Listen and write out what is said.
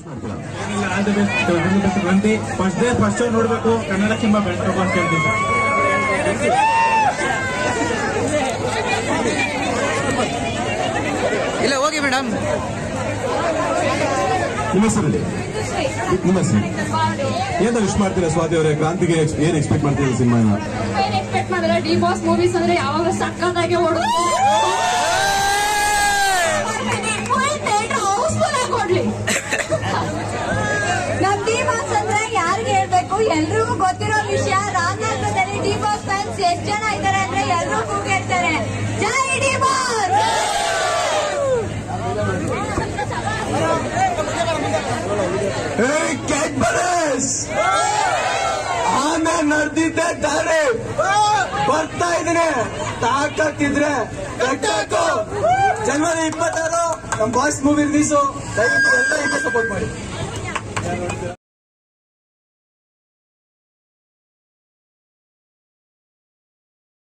ಏನಿಲ್ಲ all the best Kranti first day first show ನೋಡ್ಬೇಕು Kannada cinema ಬೆಳೆಸ್ಬೇಕು ಅಂತ ಹೇಳ್ತೀನಿ ಸರ್ ಇಲ್ಲ ಹೋಗಿ ಮೇಡಮ್ ನಿಮ್ಮ ಹೆಸರಲ್ಲಿ ನಿಮ್ಮ ಹೆಸರು ಏನ್ ವಿಶ್ ಮಾಡ್ತೀರಾ ಸ್ವಾತಿ ಅವರೇ ಕ್ರಾಂತಿಗೆ ex- ಏನ್ ಎಕ್ಸ್ಪೆಕ್ಟ್ ಮಾಡ್ತೀರಾ ಸಿನಿಮಾ ಏನ್ ಎಕ್ಸ್ಪೆಕ್ಟ್ ಮಾಡಿದ್ರೆ ಡಿ ಬಾಸ್ ಮೂವೀಸ್ ಅಂದ್ರೆ ಯಾವಾಗ ಸಕ್ಕತ್ತಾಗಿ ಓಡು ಹೌಸ್ಫುಲ್ ಆಗಿ ಕೊಡ್ಲಿ ನಮ್ ಡಿ ಬಾಸ್ ಅಂದ್ರೆ ಯಾರಿಗೆ ಹೇಳ್ಬೇಕು ಎಲ್ರಿಗೂ ಗೊತ್ತಿರೋ ವಿಷಯ ರಾಮನಗರದಲ್ಲಿ ಡಿ ಬಾಸ್ ಫ್ಯಾನ್ಸ್ ಎಷ್ಟ್ ಜನ ಇದ್ದಾರೆ ಅಂದ್ರೆ ಎಲ್ರೂ ಕೂಗಿರ್ತಾರೆ ಜೈ ಡಿ ಬಾಸ್ ಆನೆ ನಡೆದಿದ್ದೆ ದಾರಿ ಬರ್ತಾ ಇದ್ದೀನಿ ತಾಕತ್ತಿದ್ರೆ ಕಟ್ಟಾಕು ಜನವರಿ ಇಪ್ಪತ್ತಾರು ನಮ್ ಬಾಯ್ಸ್ ಮೂವಿ ರಿಲೀಸು ದಯವಿಟ್ಟು ಎಲ್ಲ ಸಪೋರ್ಟ್ ಮಾಡಿ